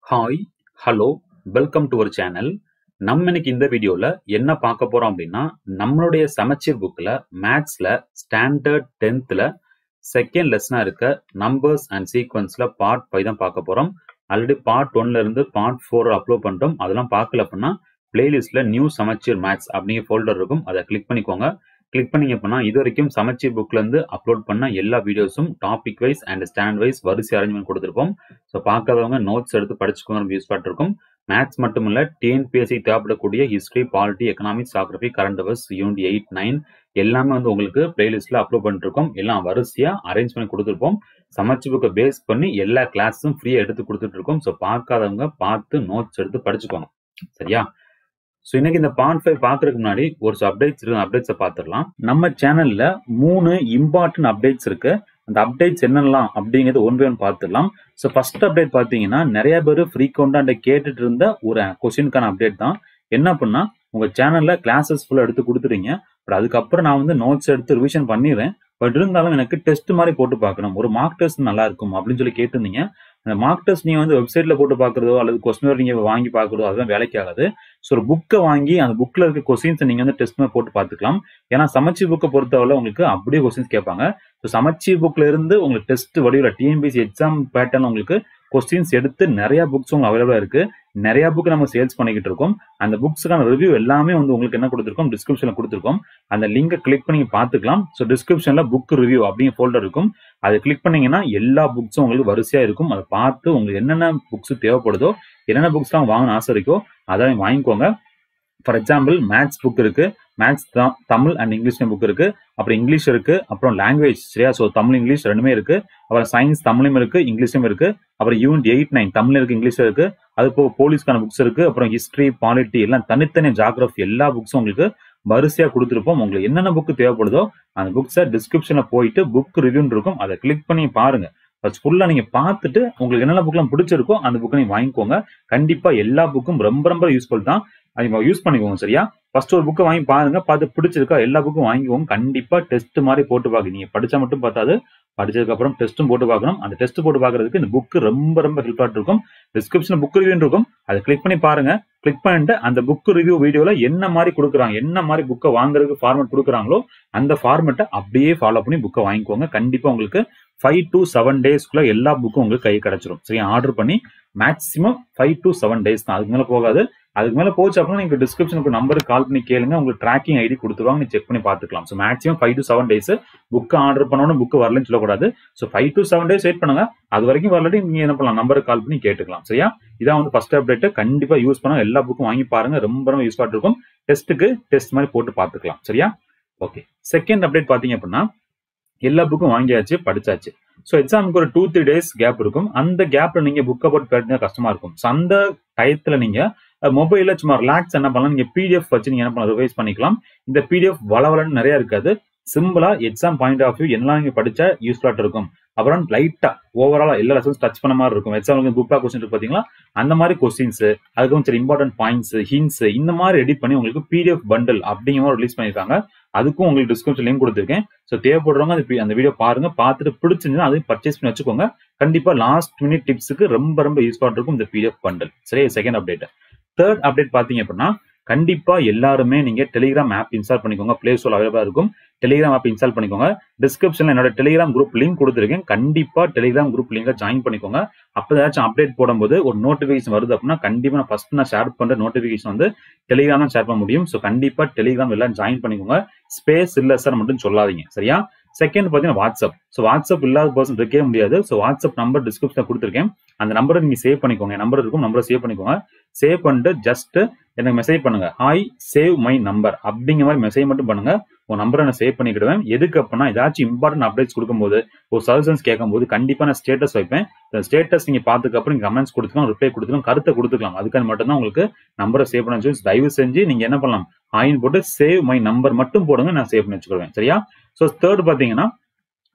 Hi, hello, welcome to our channel. நம்ம இன்னைக்கு இந்த வீடியோல என்ன பார்க்க போறோம் அப்படின்னா, நம்மளுடைய சமச்சீர் புக்ல மேத்ஸ்ல ஸ்டாண்டர்ட் 10த்ல செகண்ட் லெசனா இருக்க நம்பர்ஸ் அண்ட் சீக்வென்ஸ்ல பார்ட் 5 தான் பார்க்க போறோம். ஆல்ரெடி பார்ட் 1ல இருந்து பார்ட் 4 அப்லோட் பண்ணிட்டோம். அதெல்லாம் பார்க்கல அப்படின்னா பிளேலிஸ்ட்ல நியூ சமச்சீர் மேத்ஸ் அப்படிங்கிற ஃபோல்டர் இருக்கும். அதை கிளிக் பண்ணிக்கோங்க. கிளிக் பண்ணீங்க அப்படின்னா இதுவரைக்கும் சமச்சீர் புக்ல இருந்து அப்லோட் பண்ண எல்லா வீடியோஸும் topic wise and standard wise வரிசை அரேஞ்ச்மெண்ட் கொடுத்துருப்போம். ஸோ பார்க்காதவங்க நோட்ஸ் எடுத்து படிச்சுக்கோங்க யூஸ் இருக்கும். மேத்ஸ் மட்டும் இல்ல டிஎன்பிஎஸ்சி தேவைப்படக்கூடிய history, polity, economics, geography, current affairs, unit 8, 9 எல்லாமே வந்து உங்களுக்கு பிளேலிஸ்ட்ல அப்லோட் பண்ணிட்டு இருக்கோம். எல்லாம் வரிசையா அரேஞ்ச் பண்ணி கொடுத்துருப்போம். சமச்சீர் புக்கை பேஸ் பண்ணி எல்லா கிளாஸும் ஃப்ரீயா எடுத்து கொடுத்துட்டு இருக்கோம். ஸோ பார்க்காதவங்க பார்த்து நோட்ஸ் எடுத்து படிச்சுக்கோங்க. சரியா? ஸோ இன்னைக்கு இந்த பார்ட் 5 பார்க்கறதுக்கு முன்னாடி ஒரு சில அப்டேட்ஸ் இருக்கு அப்டேட்ஸை பார்த்துடலாம். நம்ம சேனல்ல மூணு இம்பார்ட்டன்ட் அப்டேட்ஸ் இருக்கு. அந்த அப்டேட்ஸ் என்னெல்லாம் அப்படிங்கிறது ஒன் பை ஒன் பார்த்துடலாம். ஸோ ஃபர்ஸ்ட் அப்டேட் பார்த்தீங்கன்னா நிறைய பேர் ஃப்ரீக்வெண்டா என்கிட்ட கேட்டுட்டு இருந்த ஒரு கொஸ்டினுக்கான அப்டேட் தான். என்ன அப்படின்னா உங்க சேனல்ல கிளாஸஸ் ஃபுல்லா எடுத்து கொடுத்துறீங்க. பட் அதுக்கப்புறம் நான் வந்து நோட்ஸ் எடுத்து ரிவிஷன் பண்ணிடுறேன். பட் இருந்தாலும் எனக்கு டெஸ்ட் மாதிரி போட்டு பார்க்கணும். ஒரு மார்க் டெஸ்ட் நல்லா இருக்கும் அப்படின்னு சொல்லி கேட்டிருந்தீங்க. அந்த மார்க் டெஸ்ட் நீங்க வந்து வெப்சைட்ல போட்டு பார்க்கறதோ அல்லது கொஸ்டின் நீங்க வாங்கி பார்க்கறதோ அதெல்லாம் வேலைக்கு ஆகாது. ஸோ ஒரு புக்கை வாங்கி அந்த புக்ல இருக்க கொஸ்டின்ஸ் நீங்க வந்து டெஸ்ட் மாதிரி போட்டு பார்த்துக்கலாம். ஏன்னா சமச்சீர் புக்கை பொறுத்தவரை உங்களுக்கு அப்படியே கொஸ்டின்ஸ் கேட்பாங்க. ஸோ சமச்சீர் புக்ல இருந்து உங்களுக்கு டெஸ்ட் வடிவில் டிஎன்பிஎஸ்சி எக்ஸாம் பேட்டர்ன் உங்களுக்கு கொஸ்டின்ஸ் எடுத்து நிறைய புக்ஸ் உங்களுக்கு அவைலபிளா இருக்கு. நிறைய புக் நம்ம சேல்ஸ் பண்ணிக்கிட்டு இருக்கோம். அந்த புக்ஸுக்கான ரிவ்யூ எல்லாமே வந்து உங்களுக்கு என்ன கொடுத்துருக்கோம் டிஸ்கிரிப்ஷன்ல கொடுத்துருக்கோம். அந்த லிங்கை கிளிக் பண்ணி பார்த்துக்கலாம். ஸோ டிஸ்கிரிப்ஷன்ல புக் ரிவ்யூ அப்படிங்கிற ஃபோல்டர் இருக்கும். அதை கிளிக் பண்ணீங்கன்னா எல்லா புக்ஸும் உங்களுக்கு வரிசையா இருக்கும். அதை பார்த்து உங்களுக்கு என்னென்ன புக்ஸ் தேவைப்படுதோ என்னென்ன புக்ஸ்லாம் வாங்கணும்னு ஆசை இருக்கோ அதை வாங்கிக்கோங்க. ஃபார் எக்ஸாம்பிள் மேத்ஸ் புக் இருக்கு. Maths Tamil and English book இருக்கு. அப்புறம் இங்கிலீஷ் இருக்கு. அப்புறம் லாங்குவேஜ் சரியா? ஸோ தமிழ், இங்கிலீஷ் ரெண்டுமே இருக்கு. அப்புறம் சயின்ஸ் தமிழும் இருக்கு, இங்கிலீஷும் இருக்கு. அப்புறம் யூனிட் 8, 9 தமிழ் இருக்கு, இங்கிலீஷ் இருக்கு. அது போக போலீஸ்க்கான புக்ஸ் இருக்கு. அப்புறம் ஹிஸ்டரி, பாலிட்டி எல்லாம் தனித்தனி ஜியோகிராஃபி எல்லா புக்ஸும் உங்களுக்கு வரிசையா கொடுத்துருப்போம். உங்களுக்கு என்னென்ன புக் தேவைப்படுதோ அந்த புக்ஸை டிஸ்கிரிப்ஷன்ல போயிட்டு புக் ரிவ்யூன்னு இருக்கும். அதை கிளிக் பண்ணி பாருங்க. ஃபர்ஸ்ட் ஃபுல்லா நீங்க பார்த்துட்டு உங்களுக்கு என்னென்ன புக்லாம் பிடிச்சிருக்கோ அந்த புக்கை நீங்க வாங்கிக்கோங்க. கண்டிப்பா எல்லா புக்கும் ரொம்ப ரொம்ப யூஸ்ஃபுல் தான். அதை யூஸ் பண்ணிக்கோங்க சரியா? ஃபர்ஸ்ட் ஒரு புக்கை வாங்கி பாருங்க. பார்த்து பிடிச்சிருக்கா எல்லா புக்கும் வாங்கிக்கோங்க. கண்டிப்பா டெஸ்ட் மாதிரி போட்டு பாருங்க. நீங்க படிச்சா மட்டும் பார்த்தாது. படிச்சதுக்கு அப்புறம் டெஸ்ட்டும் போட்டு பார்க்கணும். அந்த டெஸ்ட் போட்டு பார்க்கறதுக்கு இந்த புக் ரொம்ப ரொம்ப ஹெல்ப்ஃபுல்லா இருக்கும். டிஸ்கிரிப்ஷன்ல புக் ரிவ்யூ இருக்கும். அதை கிளிக் பண்ணி பாருங்க. கிளிக் பண்ணிட்டு அந்த புக் ரிவ்யூ வீடியோல என்ன மாதிரி கொடுக்குறாங்க என்ன மாதிரி புக்கை வாங்குறதுக்கு ஃபார்மேட் கொடுக்குறாங்களோ அந்த ஃபார்மேட்டை அப்படியே ஃபாலோ பண்ணி புக்கை வாங்கிக்கோங்க. கண்டிப்பா உங்களுக்கு ஃபைவ் டு செவன் டேஸ்க்குள்ள எல்லா புக்கும் உங்களுக்கு கை கிடைச்சிரும். சரியா? ஆர்டர் பண்ணி maximum five to seven days தான். அதுக்கு மேல போகாது. அதுக்கு மேல போச்சு அப்படின்னா நீங்க டிஸ்கிரிப்ஷனுக்கு நம்பருக்கு கால் பண்ணி கேளுங்க. உங்களுக்கு ட்ராக்கிங் ஐடி கொடுத்துருவாங்க. நீங்க செக் பண்ணி பார்த்துக்கலாம். So maximum five to seven days book order பண்ணணும் புக் வரலன்னு சொல்லக்கூடாது. So five to seven days wait பண்ணுங்க. அது வரைக்கும் வரலாட்டி நீங்க என்ன பண்ணலாம் நம்பருக்கு கால் பண்ணி கேட்டுக்கலாம். சரியா? இதான் வந்து ஃபர்ஸ்ட் அப்டேட். கண்டிப்பா யூஸ் பண்ண எல்லா புக்கும் வாங்கி பாருங்க. ரொம்ப ரொம்ப யூஸ்ஃபுல்லா இருக்கும். டெஸ்ட்டுக்கு டெஸ்ட் மாதிரி போட்டு பார்த்துக்கலாம். சரியா? ஓகே. செகண்ட் அப்டேட் பாத்தீங்க அப்படின்னா எல்லா புக்கும் வாங்கியாச்சு படிச்சாச்சு. ஸோ எக்ஸாமுக்கு ஒரு டூ த்ரீ டேஸ் கேப் இருக்கும். அந்த கேப்ல நீங்க புக்கை போட்டு படிச்சா கஷ்டமா இருக்கும். ஸோ அந்த டயத்துல நீங்க மொபைல்ல சும்மா ரிலாக்ஸ் என்ன பண்ணலாம் நீங்க பிடிஎஃப் வச்சு நீங்க என்ன பண்ணலாம் ரிவைஸ் பண்ணிக்கலாம். இந்த பிடிஎஃப் வளவலன்னு நிறைய இருக்காது. சிம்பிளா எக்ஸாம் பாயிண்ட் ஆஃப் வியூ என்னெல்லாம் நீங்க படிச்சா யூஸ்ஃபுல்லா இருக்கும். அப்புறம் லைட்டா ஓவராலா எல்லா லெசன்ஸ் டச் பண்ண மாதிரி இருக்கும். எக்ஸாமுக்கு புக் பேக் கொஸ்டின் இருக்கு பாத்தீங்களா? அந்த மாதிரி கொஸ்டின்ஸ் அதுக்கப்புறம் சரி இம்பார்ட்டன்ட் பாயிண்ட்ஸ், ஹிண்ட்ஸ் இந்த மாதிரி ரெடி பண்ணி உங்களுக்கு பிடிஎஃப் பண்டில் அப்படிங்கிற மாதிரி ரிலீஸ் பண்ணிருக்காங்க. அதுக்கும் உங்களுக்கு டிஸ்கிரிப்ஷன் லிங்க் கொடுத்துருக்கேன். ஸோ தேவைப்படுறவங்க அந்த அந்த வீடியோ பாருங்க. பார்த்துட்டு பிடிச்சிருந்தா அதையும் பர்ச்சேஸ் பண்ணி வச்சுக்கோங்க. கண்டிப்பா லாஸ்ட் மினிட் டிப்ஸுக்கு ரொம்ப ரொம்ப யூஸ்ஃபுல்லா இருக்கும் இந்த பிடிஎஃப் பண்டில். சரி செகண்ட் அப்டேட். தேர்ட் அப்டேட் பாத்தீங்க அப்படின்னா கண்டிப்பா எல்லாருமே நீங்க டெலிகிராம் ஆப் இன்ஸ்டால் பண்ணிக்கோங்க. பிளே ஸ்டோர் அவைலபிளா இருக்கும். டெலிகிராம் ஆப் இன்ஸ்டால் பண்ணிக்கோங்க. டிஸ்கிரிப்ஷன்ல என்னோட டெலிகிராம் குரூப் லிங்க் கொடுத்துருக்கேன். கண்டிப்பா டெலிகிராம் குரூப் லிங்கை ஜாயின் பண்ணிக்கோங்க. அப்போ ஏதாச்சும் அப்டேட் போடும்போது ஒரு நோட்டிபிகேஷன் வருது அப்படின்னா கண்டிப்பா நான் ஃபர்ஸ்ட் நான் ஷேர் பண்ற நோட்டிபிகேஷன் வந்து டெலிகிராம் ஷேர் பண்ண முடியும். ஸோ கண்டிப்பா டெலிகிராம் எல்லாம் ஜாயின் பண்ணிக்கோங்க. ஸ்பேஸ் இல்ல சார் மட்டும் சொல்லாதீங்க. சரியா? செகண்ட் பாத்தீங்கன்னா வாட்ஸ்அப். ஸோ வாட்ஸ்அப் இல்லாத பர்சன் இருக்கவே முடியாது. ஸோ வாட்ஸ்அப் நம்பர் டிஸ்கிரிப்ஷன்ல கொடுத்துருக்கேன். அந்த நம்பரை நீங்க சேவ் பண்ணிக்கோங்க. நம்பர் இருக்கும் நம்பரை சேவ் பண்ணிக்கோங்க. சேவ் பண்ணிட்டு ஜஸ்ட் எனக்கு மெசேஜ் பண்ணுங்க. ஹாய் சேவ் மை நம்பர் அப்படிங்கிற மாதிரி மெசேஜ் மட்டும் பண்ணுங்க. உங்க நம்பரை நான் சேவ் பண்ணிக்கிடுவேன். எதுக்கு அப்படின்னா ஏதாச்சும் இம்பார்ட்டன்ட் அப்டேட்ஸ் கொடுக்கும்போது ஒரு சஜஷன்ஸ் கேட்கும்போது கண்டிப்பா நான் ஸ்டேட்டஸ் வைப்பேன். இந்த ஸ்டேட்டஸ் நீங்க பார்த்ததுக்கு அப்புறம் நீங்க கமெண்ட்ஸ் கொடுத்துக்கலாம், ரிப்ளை கொடுத்துக்கலாம், கருத்தை கொடுத்துக்கலாம். அதுக்காக மட்டும் தான் உங்களுக்கு நம்பரை சேவ் பண்ண வச்சு தயவு செஞ்சு நீங்க என்ன பண்ணலாம் ஹாய்னு போட்டு சேவ் மை நம்பர் மட்டும் போடுங்க. நான் சேவ் பண்ணி வச்சுக்கிடுவேன். சரியா? ஸோ தேர்ட் பாத்தீங்கன்னா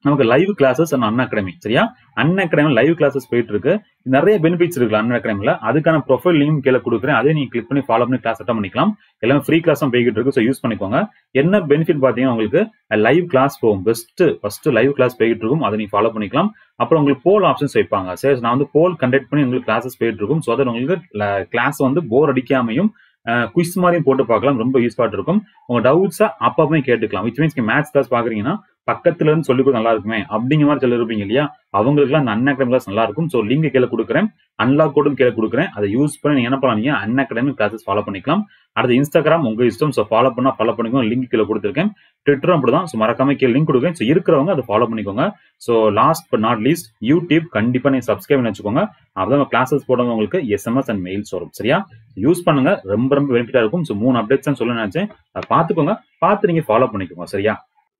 நமக்கு live classes and Unacademy சரியா அன் அகாடமி லைவ் கிளாஸஸ் போயிட்டு இருக்கு நிறைய பெனிஃபிட்ஸ் இருக்கு அன் அகாடமில அதுக்கான ப்ரொஃபைல் லிங்க் கீழே கொடுக்குறேன் அதே நீங்க கிளிக் பண்ணி ஃபாலோ பண்ணி கிளாஸ் அட்டன் பண்ணிக்கலாம் எல்லாமே ஃப்ரீ கிளாஸ் தான் போய்கிட்டு இருக்கு ஸோ யூஸ் பண்ணிக்கோங்க என்ன பெனிஃபிட் பாத்தீங்கன்னா உங்களுக்கு லைவ் கிளாஸ் போகும் பெஸ்ட் ஃபர்ஸ்ட் லைவ் கிளாஸ் போயிட்டு இருக்கும் அதை நீங்க ஃபாலோ பண்ணிக்கலாம் அப்புறம் உங்களுக்கு போல் ஆப்ஷன்ஸ் வைப்பாங்க சரி நான் வந்து போல் கண்டக்ட் பண்ணி உங்களுக்கு கிளாஸஸ் போயிட்டு இருக்கும் ஸோ அதில் உங்களுக்கு கிளாஸ் வந்து போர் அடிக்காமையும் குவிஸ் மாதிரியும் போட்டு பார்க்கலாம் ரொம்ப யூஸ்ஃபுல்லாக இருக்கும் உங்க டவுட்ஸை அப்பப்போ கேட்டுக்கலாம் விச் மீன்ஸ் மேத்ஸ் கிளாஸ் பாக்குறீங்கன்னா பக்கத்துல இருந்து சொல்லி கொடுத்து நல்லா இருக்குமே அப்படிங்கிற மாதிரி சொல்லி இருப்பீங்க இல்லையா அவங்களுக்குலாம் அந்த அன் அகாடமி கிளாஸ் நல்லா இருக்கும் ஸோ லிங்க் கீழே கொடுக்குறேன் அன்லாக் கோடும் கீழே கொடுக்குறேன் அதை யூஸ் பண்ணி நீங்க என்ன பண்ணலாம் அன் அகாடமி கிளாஸஸ் ஃபாலோ பண்ணிக்கலாம் அடுத்து இன்ஸ்டாகிராம் உங்க இஷ்டம் ஸோ ஃபாலோ பண்ணா ஃபாலோ பண்ணிக்கோங்க லிங்க் கீழே கொடுத்துருக்கேன் ட்விட்டரும் அப்படிதான் ஸோ மறக்காம கீழே லிங்க் கொடுக்குறேன் ஸோ இருக்கிறவங்க அதை ஃபாலோ பண்ணிக்கோங்க so last but not least YouTube கண்டிப்பா நீங்க சப்ஸ்கிரைப் பண்ணி வச்சுக்கோங்க அப்பதான் கிளாஸஸ் போடுறவங்க உங்களுக்கு எஸ்எம்எஸ் அண்ட் மெயில்ஸ் வரும் சரியா யூஸ் பண்ணுங்க ரொம்ப ரொம்ப பெனிஃபிட்டா இருக்கும் ஸோ மூணு அப்டேட்ஸ் தான் சொல்ல நினைச்சேன் அதை பார்த்துக்கோங்க பார்த்து நீங்க ஃபாலோ பண்ணிக்கோங்க சரியா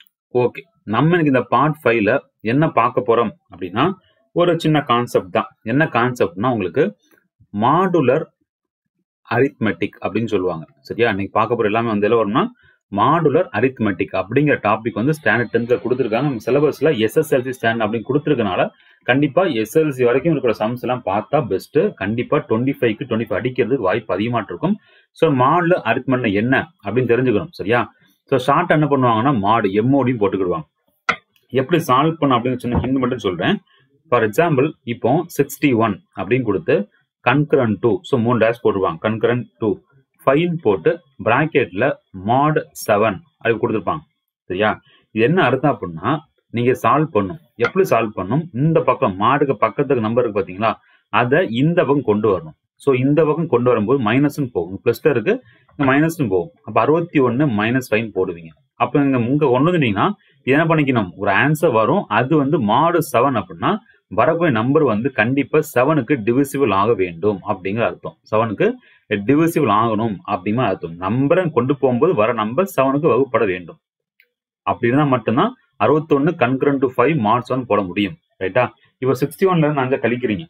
ஓகே நம்ம எனக்கு இந்த பார்ட் ஃபைவ்ல என்ன பார்க்க போறோம் அப்படின்னா ஒரு சின்ன கான்செப்ட் தான் என்ன கான்செப்ட்னா உங்களுக்கு மாடுலர் அரித்மெட்டிக் அப்படின்னு சொல்லுவாங்க சரியா இன்னைக்கு பார்க்க போற எல்லாமே வந்து எல்லாம் வரும்னா மாடுலர் அரித்மெட்டிக் அப்படிங்கிற டாபிக் வந்து ஸ்டாண்டர்ட் டென்த்ல கொடுத்துருக்காங்க நம்ம சிலபஸ்ல எஸ்எஸ்எல்சி ஸ்டாண்ட் அப்படின்னு கொடுத்துருக்கனால கண்டிப்பா எஸ்எல்சி வரைக்கும் இருக்கிற சம்ஸ் எல்லாம் பார்த்தா பெஸ்ட் கண்டிப்பா டுவெண்ட்டி ஃபைவ்க்கு டுவெண்ட்டி ஃபைவ் அடிக்கிறதுக்கு வாய்ப்பு அதிகமா இருக்கும் ஸோ மாடுல அரித்மெண்ட் என்ன அப்படின்னு தெரிஞ்சுக்கணும் சரியா ஸோ ஷார்ட் என்ன பண்ணுவாங்கன்னா மாடு எம்ஓடியும் போட்டுக்கிடுவாங்க எப்படி சால்வ் பண்ண அப்படின்னு சொன்ன ஹிந்து மட்டும் சொல்றேன் ஃபார் எக்ஸாம்பிள் இப்போ சிக்ஸ்டி ஒன் அப்படின்னு கொடுத்து கன்கரன் டூ ஸோ மூணு டேஷ் போட்டுருவாங்க கன்கரன் டூ ஃபைன் போட்டு பிராக்கெட்ல மாட் செவன் அப்படி கொடுத்துருப்பாங்க சரியா இது என்ன அர்த்தம் அப்படின்னா நீங்க சால்வ் பண்ணும் எப்படி சால்வ் பண்ணும் இந்த பக்கம் மாடுக்கு பக்கத்துக்கு நம்பர் இருக்கு பாத்தீங்களா அதை இந்த பக்கம் கொண்டு வரணும் ஸோ இந்த பக்கம் கொண்டு வரும்போது மைனஸ்னு போகும் பிளஸ் இருக்கு இங்க மைனஸ்னு போகும் அப்ப அறுபத்தி ஒன்னு மைனஸ் ஃபைன் போடுவீங்க அப்ப இங்க உங்க கொண்டு வந்துட்டீங்கன்னா என்ன பண்ணிக்கணும் ஒரு ஆன்சர் வரும் அது வந்து மாடு செவன் அப்படின்னா வரக்கூடிய நம்பர் வந்து கண்டிப்பா செவனுக்கு டிவிசிபிள் ஆக வேண்டும் அப்படிங்கிற அர்த்தம் செவனுக்கு டிவிசிபிள் ஆகணும் அப்படிங்கிற அர்த்தம் நம்பரை கொண்டு போகும்போது வர நம்பர் செவனுக்கு வகுப்பட வேண்டும் அப்படி இருந்தா மட்டும்தான் அறுபத்தொன்னு congruent to five marks one போட முடியும் ரைட்டா இப்போ சிக்ஸ்டி ஒன்ல இருந்து அஞ்சை கழிக்கிறீங்க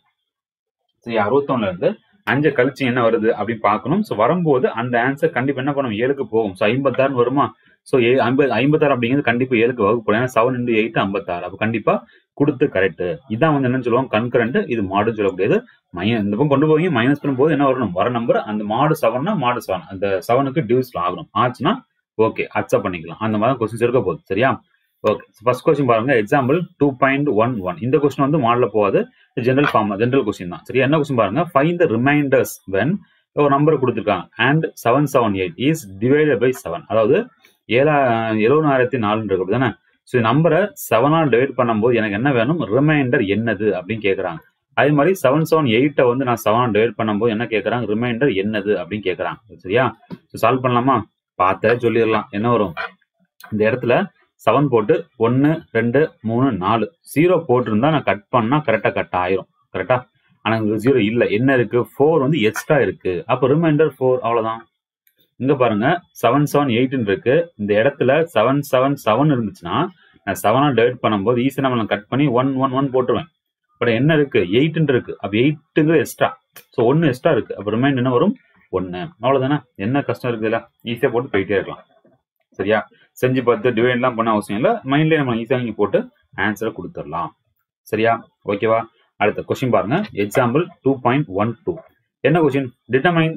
சரி அறுபத்தொன்னுல இருந்து அஞ்சை கழிச்சு என்ன வருது அப்படின்னு பார்க்கணும் ஸோ வரும்போது அந்த ஆன்சர் கண்டிப்பா என்ன பண்ணும் ஏழுக்கு போகும் ஸோ ஐம்பத்தாறு வருமா ஸோ ஏ ஐம்பது ஐம்பத்தாறு அப்படிங்கிறது கண்டிப்பா ஏழுக்கு வகுப்படும் ஏன்னா செவன் இன்டு எயிட் ஐம்பத்தாறு அப்போ கண்டிப்பா கொடுத்து கரெக்ட் இதான் வந்து என்னன்னு சொல்லுவாங்க கன்கரண்ட் இது மாடுன்னு சொல்லக்கூடியது மைய இந்த பக்கம் கொண்டு போய் மைனஸ் பண்ணும்போது என்ன வரணும் வர நம்பர் அந்த மாடு செவன்னா மாடு செவன் அந்த செவனுக்கு டிவிஸ்ல ஆகணும் ஆச்சுன்னா ஓகே அக்செப்ட் பண்ணிக்கலாம் அந்த மாதிரி கொஸ்டின்ஸ் இருக்க போகுது சரியா ஓகே ஃபர்ஸ்ட் கொஸ்டின் பாருங்க example two point one one இந்த கொஸ்டின் வந்து மாடல போகாது ஜென்ரல் ஃபார்ம் ஜென்ரல் கொஸ்டின் தான் சரியா என்ன கொஸ்டின் பாருங்க ஃபைன் த ரிமைண்டர்ஸ் வென் ஒரு நம்பர் கொடுத்துருக்காங்க and seven seven eight is divided by seven அதாவது ஏழா எழுபதாயிரத்தி நாலுன்னு இருக்கு தானே ஸோ நம்பரை செவனால் டிவைட் பண்ணும்போது எனக்கு என்ன வேணும் ரிமைண்டர் என்னது அப்படின்னு கேட்குறாங்க அதே மாதிரி செவன் செவன் எயிட்டை வந்து நான் செவன் டிவைட் பண்ணும்போது என்ன கேட்குறாங்க ரிமைண்டர் என்னது அப்படின்னு கேட்குறாங்க சரியா ஸோ சால்வ் பண்ணலாமா பார்த்தே சொல்லிடலாம் என்ன வரும் இந்த இடத்துல செவன் போட்டு ஒன்று ரெண்டு மூணு நாலு ஜீரோ போட்டிருந்தா நான் கட் பண்ணா கரெக்டாக கட் ஆயிரும் கரெக்டா ஆனால் இங்கே ஜீரோ இல்லை என்ன இருக்கு ஃபோர் வந்து எக்ஸ்ட்ரா இருக்கு அப்போ ரிமைண்டர் ஃபோர் அவ்வளோதான் இங்க பாருங்க செவன் செவன் எயிட்னு இருக்கு இந்த இடத்துல செவன் செவன் செவன் இருந்துச்சுன்னா நான் செவனா டிவைட் பண்ணும்போது ஈஸி நம்ம கட் பண்ணி ஒன் ஒன் ஒன் போட்டுருவேன் பட் என்ன இருக்கு எயிட்னு இருக்கு அப்போ எயிட்டுங்க எக்ஸ்ட்ரா ஸோ ஒன்று எக்ஸ்ட்ரா இருக்கு அப்போ ரிமைண்ட் என்ன வரும் ஒன்று அவ்வளோதானே என்ன கஷ்டம் இருக்குதுல்ல ஈஸியாக போட்டு போயிட்டே இருக்கலாம் சரியா செஞ்சு பார்த்து டிவைட்லாம் பண்ண அவசியம் இல்லை மைண்ட்லேயே நம்ம ஈஸியாக நீங்கள் போட்டு ஆன்சரை கொடுத்துடலாம் சரியா ஓகேவா அடுத்த கொஸ்டின் பாருங்க example two point one two என்ன question determine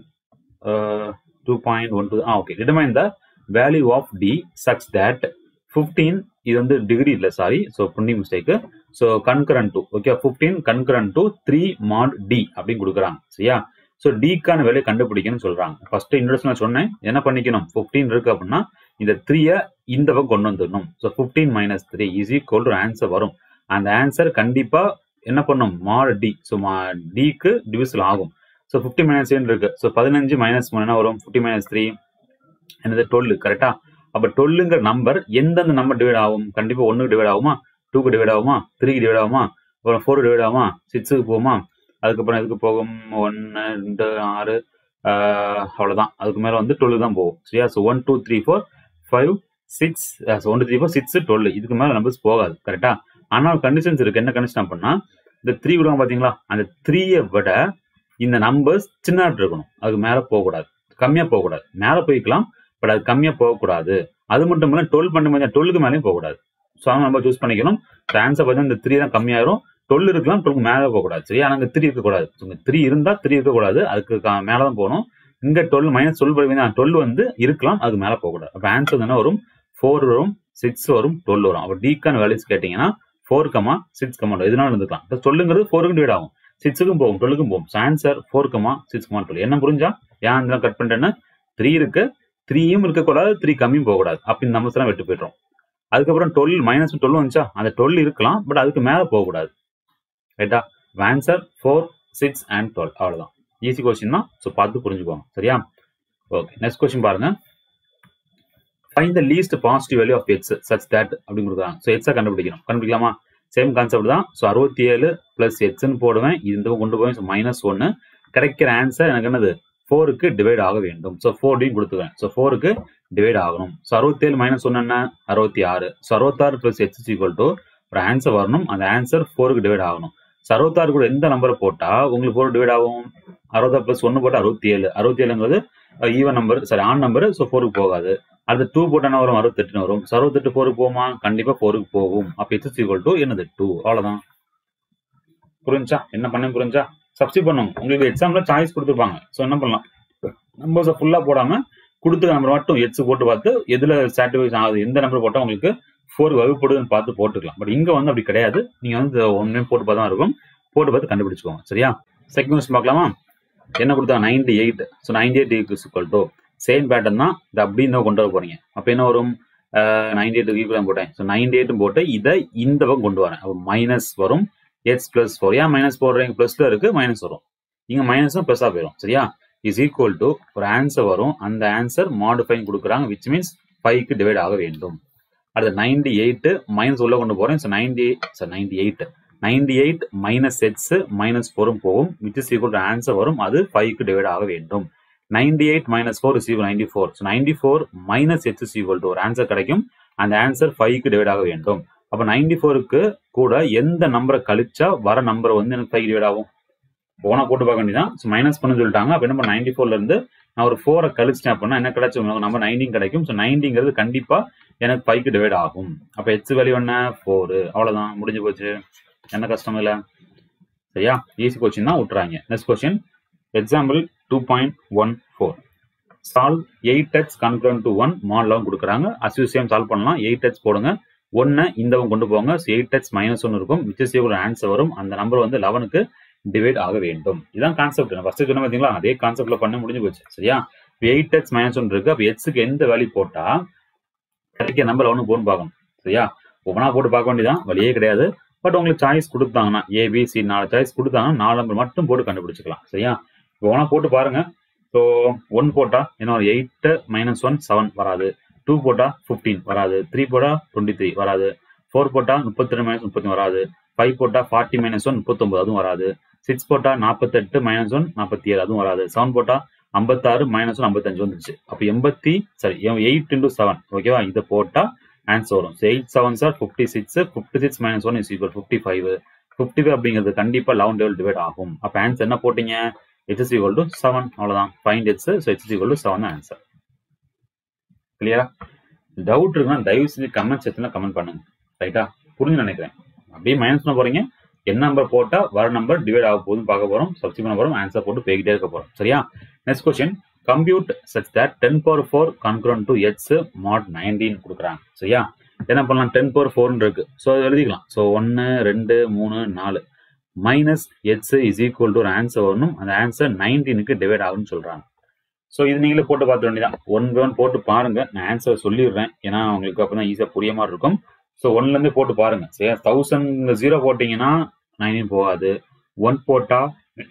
two point one two ah okay determine the value of T such that fifteen இது வந்து டிகிரி இல்லை சாரி ஸோ புண்டி mistake so congruent to okay fifteen congruent to three mod T அப்படின்னு கொடுக்குறாங்க சரியா so டிக்கான வேலையை கண்டுபிடிக்கணும்னு சொல்றாங்க first interest சொன்னேன் என்ன பண்ணிக்கணும் ஃபிஃப்டீன் இருக்கு அப்படின்னா இந்த த்ரீயை இந்த பக்கம் கொண்டு வந்துடணும் so fifteen minus three is equal to answer வரும் அந்த ஆன்சர் கண்டிப்பா என்ன பண்ணும் மாட் டி ஸோ டிக்கு டிவிசல் ஆகும் ஸோ ஃபிஃப்டி மைனஸ் இருக்கு ஸோ பதினஞ்சு மைனஸ் மூணு என்ன வரும் ஃபிஃப்டி மைனஸ் த்ரீ என்னது டுவெல் கரெக்டா அப்ப டுவெல்லுங்கிற நம்பர் எந்தெந்த நம்பர் டிவைட் ஆகும் கண்டிப்பா ஒன்னுக்கு டிவைட் ஆகுமா டூக்கு டிவைட் ஆகுமா த்ரீக்கு டிவைட் ஆகுமா அப்புறம் ஃபோர் டிவைட் ஆகுமா சிக்ஸுக்கு போகுமா அதுக்கப்புறம் இதுக்கு போகும் ஒன்று ரெண்டு ஆறு அவ்வளோதான் அதுக்கு மேலே வந்து டுவெல் தான் போகும் சரியா so one two three four five six one two three four six twelve இதுக்கு மேலே நம்பர்ஸ் போகாது கரெக்டா ஆனால் கண்டிஷன்ஸ் இருக்கு என்ன கண்டிஷன் அப்படின்னா இந்த த்ரீ விடுவாங்க பார்த்தீங்களா அந்த த்ரீயை விட இந்த நம்பர்ஸ் சின்னதாக இருக்கணும் அதுக்கு மேலே போகக்கூடாது கம்மியாக போகக்கூடாது மேலே போய்க்கலாம் பட் அது கம்மியாக போகக்கூடாது அது மட்டும் இல்லை டுவெல் பண்ண மாதிரி டுவெல்க்கு மேலேயும் போகக்கூடாது ஸோ அவங்க நம்ம சூஸ் பண்ணிக்கணும் ஆன்சர் பார்த்தீங்கன்னா இந்த த்ரீ தான் கம்மியாயிரும் டுவெல் இருக்கலாம் டுவெல் மேலே போகக்கூடாது சரியா ஆனால் த்ரீ இருக்கக்கூடாது ஸோ த்ரீ இருந்தால் த்ரீ இருக்கக்கூடாது அதுக்கு மேலே தான் போகணும் இங்க டுவெல் மைனஸ் டுவெல் படிவீங்க டுவெல் வந்து இருக்கலாம் அதுக்கு மேலே போகக்கூடாது அப்போ ஆன்சர் என்ன வரும் ஃபோர் வரும் சிக்ஸ் வரும் டுவெல் வரும் அப்போ டீக்கான வேல்யூஸ் கேட்டிங்கன்னா ஃபோர் கமா சிக்ஸ் கமா எதுனாலும் இருந்துக்கலாம் இப்போ டுவெல்லுங்கிறது ஃபோருக்கு டிவைட் ஆகும் சிக்ஸுக்கும் போகும் டுவெல்லுக்கும் போகும் so answer four comma six comma twelve என்ன புரிஞ்சா ஏன் அந்த கட் பண்ணிட்டேன்னா த்ரீ இருக்கு த்ரீயும் இருக்கக்கூடாது த்ரீ கம்மியும் போகக்கூடாது அப்போ இந்த நம்பர்ஸ் எல்லாம் விட்டு போயிடுறோம் அதுக்கப்புறம் டுவெல் மைனஸ் டுவெல் வந்துச்சா அந்த டுவெல் இருக்கலாம் பட் அதுக்கு மேலே போகக்கூடாது ரைட்டா answer four six and twelve அவ்வளோதான் ஈஸி கொஸ்டின் தான் ஸோ பார்த்து புரிஞ்சுக்கோங்க சரியா ஓகே நெக்ஸ்ட் கொஸ்டின் பாருங்க find the least positive value of x such that அப்படின்னு கொடுக்குறாங்க ஸோ எக்ஸை கண்டுபிடிக்கணும் கண்டுபிடிக்கலாமா சேம் கான்செப்ட் தான் ஸோ அறுபத்தி ஏழு பிளஸ் எக்ஸ்ன்னு போடுவேன் இது இந்த பக்கம் கொண்டு போவேன் ஸோ மைனஸ் ஒன்று கிடைக்கிற ஆன்சர் எனக்கு என்னது ஃபோருக்கு டிவைட் ஆக வேண்டும் ஸோ ஃபோர் டின்னு கொடுத்துருவேன் ஸோ ஃபோருக்கு டிவைட் ஆகணும் ஸோ அறுபத்தேழு மைனஸ் ஒன்று என்ன அறுபத்தி ஆறு ஸோ அறுபத்தாறு பிளஸ் எக்ஸ் ஈக்குவல் டு ஒரு ஆன்சர் வரணும் அந்த ஆன்சர் ஃபோருக்கு டிவைட் ஆகணும் ஸோ அறுபத்தாறு கூட எந்த நம்பரை போட்டால் உங்களுக்கு ஃபோர் டிவைட் ஆகும் அறுபத்தாறு பிளஸ் ஒன்று போட்டால் அறுபத்தி ஏழு அறுபத்தி ஏழுங்கிறது even number sorry odd number so ஃபோருக்கு போகாது அடுத்து டூ போட்டான வரும் அறுபத்தெட்டுன்னு வரும் ஸோ அறுபத்தெட்டு ஃபோருக்கு போகுமா கண்டிப்பாக ஃபோருக்கு போகும் அப்போ எக்ஸ் ஈக்குவல் டு என்னது டூ அவ்வளோதான் புரிஞ்சா என்ன பண்ண புரிஞ்சா சப்ஸ்டி பண்ணும் உங்களுக்கு எக்ஸாம்ல சாய்ஸ் கொடுத்துருப்பாங்க ஸோ என்ன பண்ணலாம் நம்பர்ஸை ஃபுல்லாக போடாம கொடுத்துக்க நம்பர் மட்டும் எட்ஸ் போட்டு பார்த்து எதுல சாட்டிஸ்ஃபைஸ் ஆகுது எந்த நம்பர் போட்டால் உங்களுக்கு ஃபோர் வகுப்படுதுன்னு பார்த்து போட்டுக்கலாம் பட் இங்க வந்து அப்படி கிடையாது நீங்க வந்து ஒன்னே போட்டு பார்த்தா இருக்கும் போட்டு பார்த்து கண்டுபிடிச்சுக்கோங்க சரியா செகண்ட் கொஸ்டின் பார்க்கலாமா என்ன கொடுத்தாங்க ninety eight so ninety eight equal to same pattern தான் இது அப்படின்னு கொண்டு வர போறீங்க அப்போ என்ன வரும் நைன்டி எயிட் ஈக்குவல் போட்டேன் ஸோ நைன்டி எயிட் போட்டு இதை இந்த பக்கம் கொண்டு வரேன் அப்போ மைனஸ் வரும் எக்ஸ் பிளஸ் ஃபோர் ஏன் மைனஸ் போடுறீங்க பிளஸ்ல இருக்கு மைனஸ் வரும் இங்க மைனஸும் பிளஸ்ஸாக போயிடும் சரியா இஸ் ஈக்குவல் டு ஒரு ஆன்சர் வரும் அந்த ஆன்சர் மாடிஃபைன் கொடுக்குறாங்க விச் மீன்ஸ் ஃபைவ்க்கு டிவைட் ஆக வேண்டும் அடுத்து நைன்டி எயிட் மைனஸ் உள்ள கொண்டு போறேன் so ninety sir ninety eight ninety eight minus x minus ஃபோரும் போகும் விச் இஸ் ஈக்குவல் ஆன்சர் வரும் அது ஃபைவ்க்கு டிவைட் ஆக வேண்டும் ninety eight minus four is equal ninety four so ninety four minus x is equal to ஒரு answer கிடைக்கும் அந்த ஆன்சர் ஃபைவ்க்கு டிவைட் ஆக வேண்டும் அப்போ நைன்டி ஃபோருக்கு கூட எந்த நம்பரை கழிச்சா வர நம்பர் வந்து எனக்கு ஃபைவ் டிவைட் ஆகும் போனா போட்டு பார்க்க வேண்டியதான் ஸோ மைனஸ் பண்ண சொல்லிட்டாங்க அப்போ என்ன நைன்டி ஃபோர்ல இருந்து நான் ஒரு ஃபோரை கழிச்சிட்டேன் அப்படின்னா என்ன கிடைச்சும் நம்ம நைன்டீன் கிடைக்கும் ஸோ நைன்டிங்கிறது கண்டிப்பா எனக்கு ஃபைவ்க்கு டிவைட் ஆகும் அப்போ எச் வேல்யூ என்ன ஃபோரு அவ்வளோதான் முடிஞ்சு போச்சு என்ன கஷ்டம் இல்லை சரியா ஈஸி கொஸ்டின் தான் விட்டுறாங்க next question example two point one four solve eight டச் கன்க்ரன் டு ஒன் மாடலாம் கொடுக்குறாங்க அசியூசியம் சால்வ் பண்ணலாம் எயிட் டச் போடுங்க ஒன்னு இந்த கொண்டு போங்க எயிட் டச் மைனஸ் ஒன்று இருக்கும் விச் இஸ் ஒரு ஆன்சர் வரும் அந்த நம்பர் வந்து லெவனுக்கு டிவைட் ஆக வேண்டும் இதான் கான்செப்ட் ஃபர்ஸ்ட் சொன்ன பார்த்தீங்களா அதே கான்செப்ட்ல பண்ண முடிஞ்சு போச்சு சரியா எயிட் டச் மைனஸ் ஒன்று இருக்கு அப்போ எக்ஸுக்கு எந்த வேல்யூ போட்டா கிடைக்க நம்பர் ஒன்று போன்னு பார்க்கணும் சரியா ஒவ்வொன்றா போட்டு பார்க்க வேண்டியதான் வழியே கிடையாது பட் உங்களுக்கு சாய்ஸ் கொடுத்தாங்கன்னா ஏபிசி நாலு சாய்ஸ் கொடுத்தாங்கன்னா நாலு நம்பர் மட்டும் போட்டு கண்டுபிடிச்சிக்கலாம் சரியா ஒவ்வொன்றா போட்டு பாருங்க ஸோ ஒன் போட்டா என்ன ஒரு எயிட் மைனஸ் ஒன் செவன் வராது டூ போட்டா ஃபிஃப்டீன் வராது த்ரீ போட்டா டுவெண்ட்டி த்ரீ வராது ஃபோர் போட்டா முப்பத்தி ரெண்டு மைனஸ் முப்பத்தி வராது ஃபைவ் போட்டா ஃபார்ட்டி மைனஸ் ஒன் முப்பத்தொம்பது அதுவும் வராது சிக்ஸ் போட்டா நாற்பத்தெட்டு மைனஸ் ஒன் நாற்பத்தி ஏழு அதுவும் வராது செவன் போட்டா ஐம்பத்தாறு மைனஸ் ஒன் ஐம்பத்தஞ்சு வந்துருச்சு அப்போ எண்பத்தி சாரி எயிட் இன்டூ செவன் ஓகேவா இதை போட்டா ஆன்சர் வரும் eight seven sir fifty six fifty six minus one is equal fifty five fifty five அப்படிங்கிறது கண்டிப்பாக லெவன் லெவல் டிவைட் ஆகும் அப்போ ஆன்சர் என்ன போட்டீங்க எச் ஈக்குவல் டு செவன் அவ்வளோதான் find x so h equal to seven answer கிளியரா doubt இருக்குன்னா தயவு செஞ்சு கமெண்ட் செக்ஷன்ல கமெண்ட் பண்ணுங்க ரைட்டா புரிஞ்சு நினைக்கிறேன் அப்படியே மைனஸ் பண்ண போறீங்க என்ன நம்பர் போட்டா வர நம்பர் டிவைட் ஆக போகுதுன்னு பார்க்க போறோம் சப்ஸ்டி பண்ண போறோம் ஆன்சர் போட்டு போய்கிட்டே இருக்க போறோம் சரியா next question compute such that ten power four congruent to h mod nineteen கொடுக்குறாங்க சரியா என்ன பண்ணலாம் டென் பவர் ஃபோர்னு இருக்கு ஸோ அது எழுதிக்கலாம் ஸோ ஒன்று ரெண்டு மூணு நாலு minus h is equal to ஒரு ஆன்சர் வரணும் அந்த ஆன்சர் நைன்டீனுக்கு டிவைட் ஆகும்னு சொல்றாங்க ஸோ இது நீங்களே போட்டு பார்த்த வேண்டியதான் ஒன் பை ஒன் போட்டு பாருங்க நான் ஆன்சர் சொல்லிடுறேன் ஏன்னா உங்களுக்கு அப்போ தான் ஈஸியாக புரிய மாதிரி இருக்கும் ஸோ ஒன்லேருந்து போட்டு பாருங்க சரி தௌசண்ட் ஜீரோ போட்டிங்கன்னா நைன் போகாது ஒன் போட்டால்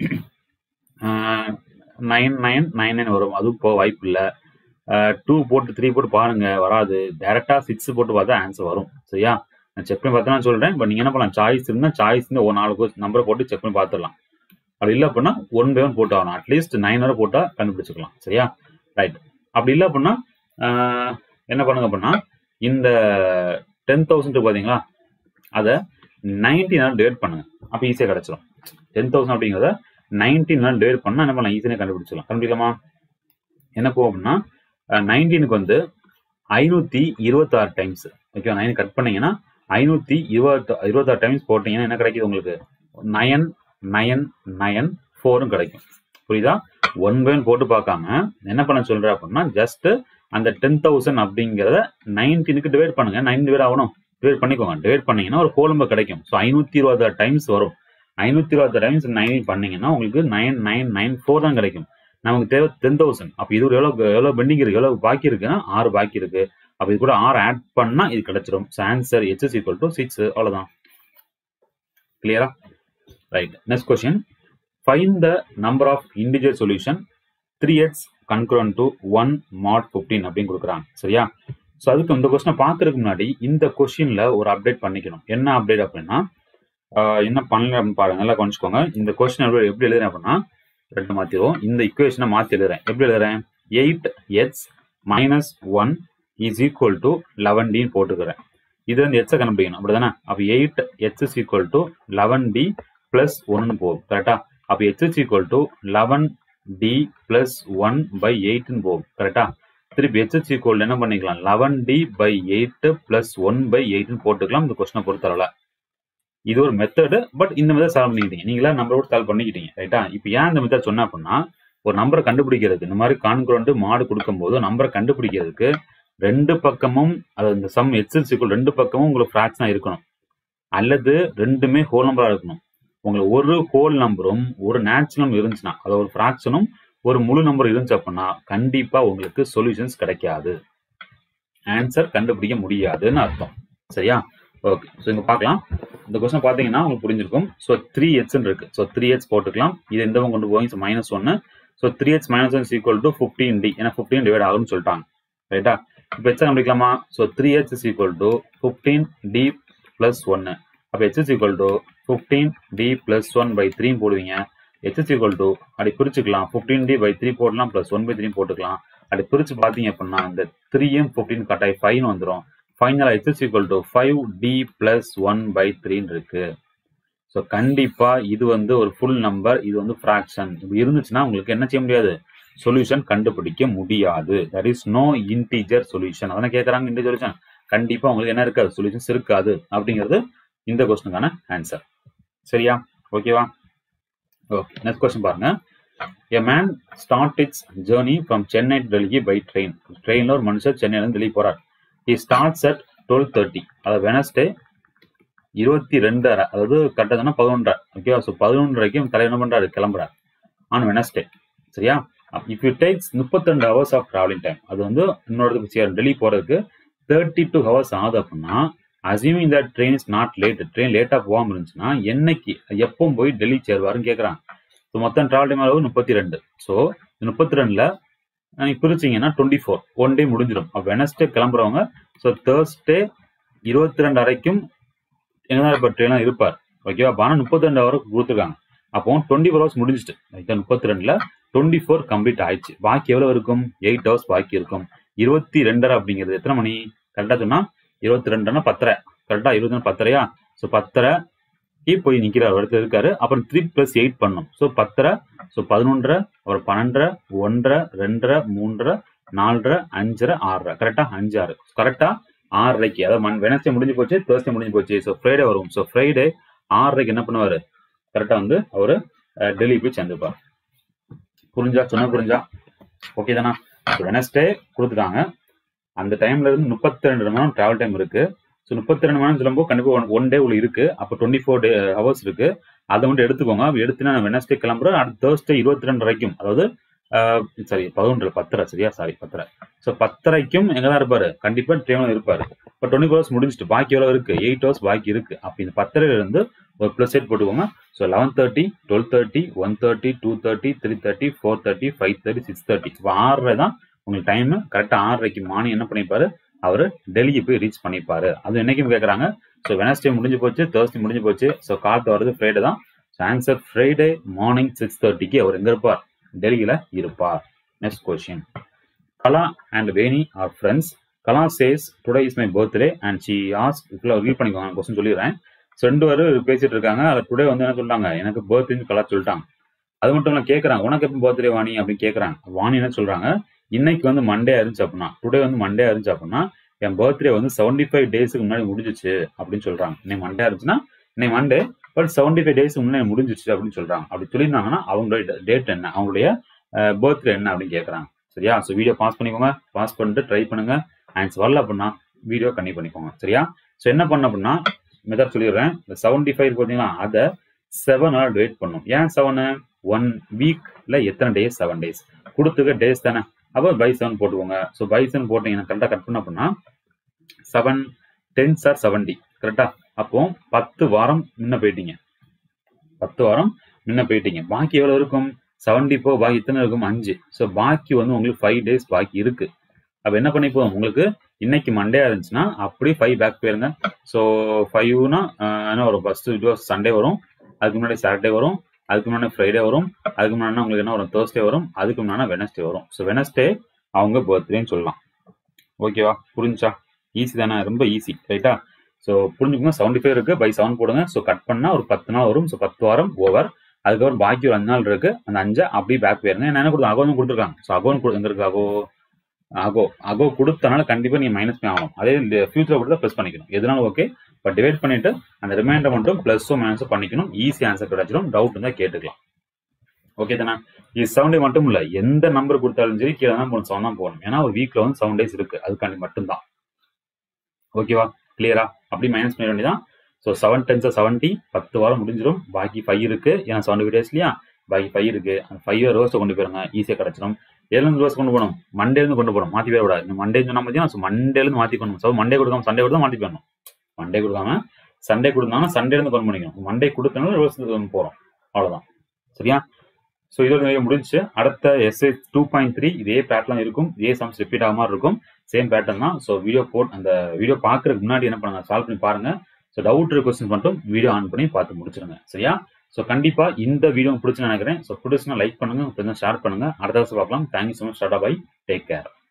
நைன் நைன் நைன் நைன் வரும் அதுவும் போக வாய்ப்பு இல்லை டூ போட்டு த்ரீ போட்டு பாருங்க வராது டேரெக்டாக சிக்ஸ் போட்டு பார்த்தா ஆன்சர் வரும் சரியா நான் செக் பண்ணி பார்த்தா சொல்கிறேன் பட் நீங்கள் என்ன பண்ணலாம் சாய்ஸ் இருந்தால் சாய்ஸ் இந்த ஒரு நாலு நம்பரை போட்டு செக் பண்ணி பார்த்துடலாம் அப்படி இல்லை அப்படின்னா ஒன் பை ஒன் போட்டு ஆகணும் அட்லீஸ்ட் நைன் வரை போட்டால் கண்டுபிடிச்சிக்கலாம் சரியா ரைட் அப்படி இல்லை அப்படின்னா என்ன பண்ணுங்க அப்படின்னா இந்த டென் தௌசண்ட் பார்த்தீங்களா அதை நைன்டீனால் டிவைட் பண்ணுங்க அப்போ ஈஸியாக கிடச்சிரும் டென் தௌசண்ட் அப்படிங்கிறத நைன்டீனால் டிவைட் பண்ணால் என்ன பண்ணலாம் ஈஸியாக கண்டுபிடிச்சிடலாம் கண்டுபிடிக்கலாமா என்ன போகும் அப்படின்னா நைன்டீனுக்கு வந்து ஐநூற்றி இருபத்தாறு டைம்ஸ் ஓகே நைன் கட் பண்ணீங்கன்னா ஐநூத்தி இருபத்தி இருபத்தாறு டைம்ஸ் போட்டீங்கன்னா என்ன கிடைக்குது உங்களுக்கு நயன் நயன் நயன் ஃபோரும் கிடைக்கும் புரியுதா ஒன் பை ஒன் போட்டு பார்க்காம என்ன பண்ண சொல்றேன் அப்படின்னா ஜஸ்ட் அந்த டென் தௌசண்ட் அப்படிங்கிறத நைன்டீனுக்கு டிவைட் பண்ணுங்க நைன் டிவைட் ஆகணும் டிவைட் பண்ணிக்கோங்க டிவைட் பண்ணீங்கன்னா ஒரு ஹோல் நம்பர் கிடைக்கும் ஸோ ஐநூத்தி இருபத்தாறு டைம்ஸ் வரும் ஐநூத்தி இருபத்தாறு டைம்ஸ் நைன் பண்ணீங்கன்னா உங்களுக்கு நைன் நைன் நைன் ஃபோர் தான் கிடைக்கும் நமக்கு தேவை டென் தௌசண்ட் அப்போ இது ஒரு எவ்வளோ எவ்வளோ பெண்டிங் இருக்கு எவ்வளோ பாக்கி இருக்குன்னா ஆறு பாக்கி இருக்கு அப்போ இது கூட ஆறு ஆட் பண்ணா இது கிடைச்சிரும் so answer h is equal to six அவ்வளோதான் கிளியரா right next question find the number of individual solution three x congruent to one mod fifteen அப்படின்னு கொடுக்குறாங்க சரியா ஸோ அதுக்கு இந்த கொஸ்டினை பார்க்கறதுக்கு முன்னாடி இந்த கொஸ்டின்ல ஒரு அப்டேட் பண்ணிக்கணும் என்ன அப்டேட் அப்படின்னா ஆஹ் என்ன பண்ணல அப்படின்னு பாருங்க நல்லா கொஞ்சிக்கோங்க இந்த கொஸ்டின் எப்படி எழுதுறேன் அப்படின்னா ரெண்டு மாத்திடுவோம் இந்த இக்குவேஷனை மாத்தி எழுதுறேன் எப்படி எழுதுறேன் eight x minus one is equal to eleven டின்னு போட்டுக்கிறேன் இது வந்து எச்சை கண்டுபிடிக்கணும் அப்படிதானே அப்போ eight h is equal to eleven t plus ஒன்னு போகும் கரெக்டா அப்போ h is equal to eleven t plus one by எயிட்னு போகும் கரெக்டா திருப்பி எச் இஸ் ஈக்குவல் என்ன பண்ணிக்கலாம் eleven t by eight plus one by எயிட்னு போட்டுக்கலாம் இந்த கொஸ்டினை பொறுத்தளவில் இது ஒரு மெத்தடு பட் இந்த மெத்தட் சால்வ் பண்ணிக்கிட்டீங்க நீங்களா நம்பரோட சால்வ் பண்ணிக்கிட்டீங்க ரைட்டா இப்போ ஏன் இந்த மெத்தட் சொன்ன அப்படின்னா ஒரு நம்பரை கண்டுபிடிக்கிறதுக்கு இந்த மாதிரி கான்குரண்ட் மாடு கொடுக்கும்போது நம்பரை கண்டுபிடிக்கிறதுக்கு ரெண்டு பக்கமும் அது இந்த சம் எச்எல் சிக்கல் ரெண்டு பக்கமும் உங்களுக்கு ஃப்ராக்ஷனா இருக்கணும் அல்லது ரெண்டுமே ஹோல் நம்பரா இருக்கணும் உங்களுக்கு ஒரு ஹோல் நம்பரும் ஒரு நேச்சுரலும் இருந்துச்சுன்னா அதாவது ஒரு ஃப்ராக்ஷனும் ஒரு முழு நம்பர் இருந்துச்சு அப்படின்னா கண்டிப்பா உங்களுக்கு சொல்யூஷன்ஸ் கிடைக்காது ஆன்சர் கண்டுபிடிக்க முடியாதுன்னு அர்த்தம் சரியா ஓகே ஸோ இங்க பார்க்கலாம் இந்த கொஸ்டின் பார்த்தீங்கன்னா உங்களுக்கு புரிஞ்சிருக்கும் ஸோ த்ரீ ஹெச்னு இருக்கு ஸோ த்ரீ ஹெச் போட்டுக்கலாம் இது எந்த பக்கம் கொண்டு போய் மைனஸ் ஒன்று so three h minus one equal to fifteen t ஏன்னா ஃபிஃப்டீன் டிவைட் ஆகும்னு சொல்லிட்டாங்க ரைட்டா இப்போ ஹெச் கண்டுபிடிக்கலாமா so three h is equal to fifteen t plus ஒன்று அப்போ h is equal to fifteen t plus one by three போடுவீங்க h is equal to அப்படி பிரிச்சுக்கலாம் ஃபிஃப்டீன் டி பை த்ரீ போடலாம் பிளஸ் ஒன் பை த்ரீ போட்டுக்கலாம் அப்படி பிரிச்சு பார்த்தீங்க அப்படின்னா இந்த த்ரீயும் ஃபிஃப்டீன் கட்டாய் ஃபைன் வந்துடும் ஃபைனலாக h is equal to five t plus one by த்ரீன்னு இருக்கு ஸோ கண்டிப்பா இது வந்து ஒரு ஃபுல் நம்பர் இது வந்து ஃப்ராக்ஷன் இப்படி இருந்துச்சுன்னா உங்களுக்கு என்ன செய்ய முடியாது சொல்யூஷன் கண்டுபிடிக்க முடியாது that is no integer solution அதான கேட்குறாங்க இன்டீஜர் சொல்யூஷன் கண்டிப்பா உங்களுக்கு என்ன இருக்காது சொல்யூஷன்ஸ் இருக்காது அப்படிங்கிறது இந்த கொஸ்டினுக்கான ஆன்சர் சரியா ஓகேவா ஓகே நெக்ஸ்ட் கொஸ்டின் பாருங்க a man start its journey from Chennai to Delhi by train ட்ரெயினில் ஒரு மனுஷர் சென்னையிலேருந்து டெல்லி போறார் he starts at twelve thirty அதாவது வெனஸ்டே இருபத்தி ரெண்டரை அதாவது கரெக்டாக பதினொன்றரை ஓகேவா ஸோ பதினொன்றரைக்கும் தலை என்ன பண்றாரு கிளம்புறாரு ஆன் வெனஸ்டே சரியா இஃப் யூ டேக்ஸ் முப்பத்தி ரெண்டு ஹவர்ஸ் ஆஃப் டிராவலிங் டைம் அது வந்து இன்னொரு டெல்லி போறதுக்கு தேர்ட்டி டூ ஹவர்ஸ் ஆகுது அப்படின்னா assuming that train is not late train லேட்டாக போகாம இருந்துச்சுன்னா என்னைக்கு எப்போ போய் டெல்லி சேருவாருன்னு கேட்குறாங்க ஸோ மொத்தம் டிராவல் டைம் அளவு முப்பத்தி ரெண்டு ஸோ முப்பத்தி ரெண்டுல நீங்க பிரிச்சிங்கன்னா டுவெண்ட்டி ஃபோர் ஒன் டே முடிஞ்சிடும் அப்போ வெனஸ்டே கிளம்புறவங்க ஸோ தேர்ஸ்டே இருபத்தி ரெண்டு வரைக்கும் எங்கதான் இப்போ ட்ரெயினாக இருப்பார் ஓகேவா ஆனால் முப்பத்தி ரெண்டு ஹவர் கொடுத்துருக்காங்க அப்போ டுவெண்ட்டி ஃபோர் ஹவர்ஸ் முடிஞ்சிட்டு ரைட்டா முப்பத்தி ரெண்டுல டுவெண்ட்டி ஃபோர் கம்ப்ளீட் ஆயிடுச்சு பாக்கி எவ்வளோ இருக்கும் எயிட் ஹவர்ஸ் பாக்கி இருக்கும் இருபத்தி ரெண்டரை அப்படிங்கிறது எத்தனை மணி கரெக்டாக சொன்னா இருபத்தி ரெண்டுனா பத்தரை கரெக்டா இருபத்தி ரெண்டு பத்தரையா ஸோ பத்தரைக்கு போய் நிற்கிறார் இடத்துல இருக்காரு அப்புறம் த்ரீ பிளஸ் எயிட் பண்ணும் ஸோ பத்தரை ஸோ பதினொன்றரை அப்புறம் பன்னெண்டரை ஒன்றரை ரெண்டரை மூன்றரை நாலரை அஞ்சரை ஆறரை கரெக்டா அஞ்சு ஆறு கரெக்டா ஆறரைக்கு அதாவது மண் வெனஸ்டே முடிஞ்சு போச்சு தேர்ஸ்டே முடிஞ்சு போச்சு ஸோ ஃப்ரைடே வரும் ஸோ ஃப்ரைடே ஆறரைக்கு என்ன பண்ணுவாரு கரெக்டா வந்து அவரு டெல்லி போய் சேர்ந்துப்பார் புரிஞ்சா சொன்ன புரிஞ்சா ஓகே தானா வெனஸ்டே கொடுத்துட்டாங்க அந்த டைம்ல இருந்து முப்பத்தி ரெண்டு மணி நேரம் டிராவல் டைம் இருக்கு ஸோ முப்பத்தி ரெண்டு மணி நேரம் சொல்லும்போது கண்டிப்பா ஒன் டே உள்ள இருக்கு அப்போ டுவெண்ட்டி ஃபோர் டே ஹவர்ஸ் இருக்கு அதை மட்டும் எடுத்துக்கோங்க எடுத்துனா வெனஸ்டே கிளம்புறோம் அடுத்த தேர்ஸ்டே இருபத்தி ரெண்டு வரைக்கும் அதாவது சாரி பதினொன்று பத்தரை சரியா சாரி பத்தரை ஸோ பத்தரைக்கும் எங்க தான் இருப்பாரு கண்டிப்பா ட்ரெயினில் இருப்பாரு இப்போ டுவெண்ட்டி ஃபோர் ஹவர்ஸ் முடிஞ்சிட்டு பாக்கி எவ்வளோ இருக்கு எயிட் ஹவர்ஸ் பாக்கி இருக்கு அப்போ இந்த பத்தரையில இருந்து ஒரு ப்ளஸ் எயிட் போட்டுக்கோங்க so eleven thirty twelve thirty one thirty two thirty three thirty four thirty five thirty six thirty இப்போ ஆறரை தான் உங்களுக்கு டைம் கரெக்டாக ஆறரைக்கு மார்னிங் என்ன பண்ணிப்பாரு அவர் டெல்லிக்கு போய் ரீச் பண்ணிப்பாரு அது என்னைக்கும் கேட்குறாங்க ஸோ வெனஸ்டே முடிஞ்சு போச்சு தேர்ஸ்டே முடிஞ்சு போச்சு ஸோ காலத்து வருது ஃப்ரைடே தான் so answer Friday morning six தேர்ட்டிக்கு அவர் எங்க இருப்பார் டெல்லியில இருப்பார் next question Kala and Veni are friends Kala says today is my birthday and she has இப்போ ரீட் பண்ணிக்கோங்க கொஸ்டின் சொல்லிடுறேன் ஸோ ரெண்டு பேரும் பேசிட்டு இருக்காங்க அதை டுடே வந்து என்ன சொல்றாங்க எனக்கு பர்த்டேன்னு கலா சொல்லிட்டாங்க அது மட்டும் இல்லை கேட்குறாங்க உனக்கு எப்போ பர்த்டே வாணி அப்படின்னு கேட்குறாங்க வாணி என்ன சொல்றாங்க இன்னைக்கு வந்து மண்டே இருந்துச்சு அப்படின்னா டுடே வந்து மண்டே இருந்துச்சு அப்படின்னா என் பர்த்டே வந்து செவன்டி ஃபைவ் டேஸ்க்கு முன்னாடி முடிஞ்சிச்சு அப்படின்னு சொல்றாங்க இன்னைக்கு மண்டே இருந்துச்சுன்னா இன்னைக்கு மண்டே பட் செவன்டி ஃபைவ் டேஸ்க்கு முன்னாடி முடிஞ்சிச்சு அப்படின்னு சொல்றாங்க அப்படி சொல்லியிருந்தாங்கன்னா அவங்களுடைய டேட் என்ன அவங்களுடைய பர்த்டே என்ன அப்படின்னு கேட்குறாங்க சரியா ஸோ வீடியோ பாஸ் பண்ணிக்கோங்க பாஸ் பண்ணிட்டு ட்ரை பண்ணுங்க ஆன்சர் வரல அப்படின்னா வீடியோ கண்ணி பண்ணிக்கோங்க சரியா ஸோ என்ன பண்ண அப்படின்னா மெத்தட் சொல்லிடுறேன் இந்த செவன்டி ஃபைவ் பார்த்தீங்களா அதை செவனால டிவைட் பண்ணும் ஏன் செவனு ஒன் வீக்ல எத்தனை டேஸ் செவன் டேஸ் கொடுத்துக்க டேஸ் தானே அப்போ பை செவன் போட்டுக்கோங்க ஸோ பை செவன் போட்டீங்கன்னா கரெக்டாக கட் பண்ண அப்படின்னா செவன் டென்ஸ் ஆர் செவன்டி கரெக்டா அப்போ பத்து வாரம் முன்ன போயிட்டீங்க பத்து வாரம் முன்ன போயிட்டீங்க பாக்கி எவ்வளவு இருக்கும் செவன்டி போ பாக்கி இத்தனை இருக்கும் அஞ்சு ஸோ பாக்கி வந்து உங்களுக்கு ஃபைவ் டேஸ் பாக்கி இருக்கு அப்போ என்ன பண்ணி போதும் உங்களுக்கு இன்னைக்கு மண்டே இருந்துச்சுன்னா அப்படியே ஃபைவ் பேக் போயிருங்க ஸோ ஃபைவ்னா என்ன வரும் ஃபர்ஸ்ட் இது சண்டே வரும் அதுக்கு முன்னாடி சாட்டர்டே வரும் அதுக்கு முன்னாடி ஃப்ரைடே வரும் அதுக்கு முன்னாடி உங்களுக்கு என்ன வரும் தேர்ஸ்டே வரும் அதுக்கு முன்னாடி வெனஸ்டே வரும் ஸோ வெனஸ்டே அவங்க பர்த்டேன்னு சொல்லலாம் ஓகேவா புரிஞ்சா ஈஸி தானே ரொம்ப ஈஸி ரைட்டா ஸோ புரிஞ்சுக்கோங்க செவன்டி ஃபைவ் இருக்கு பை செவன் போடுங்க ஸோ கட் பண்ணா ஒரு பத்து நாள் வரும் ஸோ பத்து வாரம் ஓவர் அதுக்கப்புறம் பாக்கி ஒரு அஞ்சு நாள் இருக்கு அந்த அஞ்சை அப்படியே பேக் போயிருங்க என்ன கொடுத்து அகோன்னு கொடுத்துருக்காங்க ஸோ அகோன் கொடு எங்க இருக்கு அகோ அகோ அகோ கொடுத்தனால கண்டிப்பா நீங்க மைனஸ் பண்ணி ஆகணும் அதே ஃபியூச்சர் கொடுத்தா ப்ளஸ் பண்ணிக்கணும் எதனாலும் ஓகே பட் டிவைட் பண்ணிட்டு அந்த ரிமைண்டர் மட்டும் பிளஸோ மைனஸோ பண்ணிக்கணும் ஈஸி ஆன்சர் கிடைச்சிடும் டவுட் இருந்தால் கேட்டுக்கலாம் ஓகே தானே இது செவன் டே மட்டும் இல்ல எந்த நம்பர் கொடுத்தாலும் சரி கீழே தான் போகணும் செவன் தான் போகணும் ஏன்னா ஒரு வீக்ல வந்து செவன் டேஸ் இருக்கு அதுக்காண்டி மட்டும்தான் ஓகேவா கிளியரா அப்படி மைனஸ் பண்ண வேண்டியதான் ஸோ செவன் டென்ஸ் செவன்ட்டி பத்து வாரம் முடிஞ்சிடும் பாக்கி ஃபைவ் இருக்கு ஏன்னா செவன்டி ஃபைவ் டேஸ் இல்லையா பாக்கி ஃபைவ் இருக்கு அந்த ஃபைவ் ரோஸை கொண்டு போயிருங்க ஈஸியாக கிடைச்சிடும் ஏழுந்து ரோஸ் கொண்டு போகணும் மண்டேலேருந்து கொண்டு போகணும் மாற்றி போய் விடாது மண்டே சொன்னா பார்த்தீங்கன்னா ஸோ மண்டேலேருந்து மாற்றி கொண்டு ஸோ மண்டே கொடுக்காம சண்டே கொடுத்தா மாற்றி போயிடணும் மண்டே கொடுக்காம சண்டே கொடுத்தாங்கன்னா சண்டேலேருந்து கொண்டு பண்ணிக்கணும் மண்டே கொடுத்தனால ரோஸ் போகிறோம் அவ்வளோதான் சரியா ஸோ இதோட நிறைய முடிஞ்சு அடுத்த எஸ்ஏ டூ பாயிண்ட் த்ரீ இதே பேட்டர்ன் இருக்கும் இதே சம்ஸ் ரிப்பீட் ஆக மாதிரி இருக்கும் சேம் பேட்டர்ன் தான் ஸோ வீடியோ போட் அந்த வீடியோ பார்க்கறதுக்கு முன்னாடி என்ன பண்ணுங்க சால்வ் பண்ணி பாருங்க ஸோ டவுட் இருக்க கொஸ்டின் மட்டும் வீடியோ ஆன் பண்ணி பார்த்து முடிச்சிருங்க சரியா ஸோ கண்டிப்பா இந்த வீடியோ பிடிச்சுன்னு நினைக்கிறேன் ஸோ பிடிச்சுன்னா லைக் பண்ணுங்க ஷேர் பண்ணுங்க அடுத்த வருஷம் பார்க்கலாம் தேங்க்யூ ஸோ மச் டாடா பை டேக் கேர்